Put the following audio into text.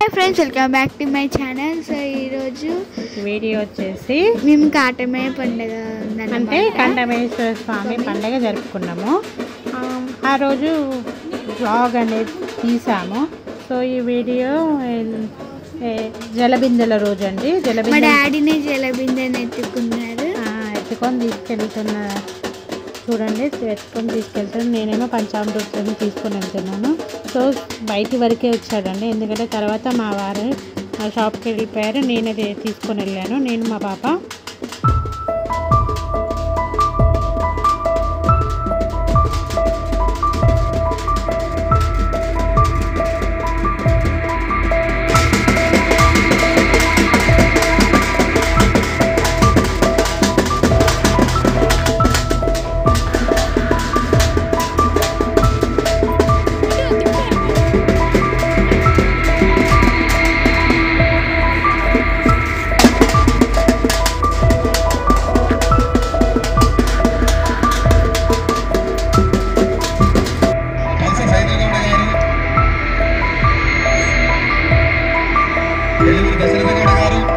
Hi friends welcome back to my channel so ఈరోజు video వచ్చేసి మేము కాటమే పండుగ అంటే ఉందన్నమాట. కంఠమేశ్వర స్వామి పండగ జరుపుకున్నాము ఆ, ఆ రోజు బ్లాగ్ అనేది తీసాము సో ఈ వీడియో ఏ- ఏ- జలబిందెల రోజు అండి మా జలబిందె డాడీని జలబిందని ఎత్తుకున్నారు ఆ, ఎత్తుకొని తీసుకెళ్తున్న చూడండి ఎత్తుకొని తీసుకెళ్తాను నేనేమో పంచామృతం తీసుకొని వెళ్తున్నాను సో బయటి వరకే వచ్చాడండి ఎందుకంటే తర్వాత మా వారు ఆ షాప్కి వెళ్ళిపోయారు నేను అది తీసుకొని వెళ్ళాను నేను మా పాప కలిసి సైదుగౌడ గారు వెలుగురు దశరథ గౌడ గారు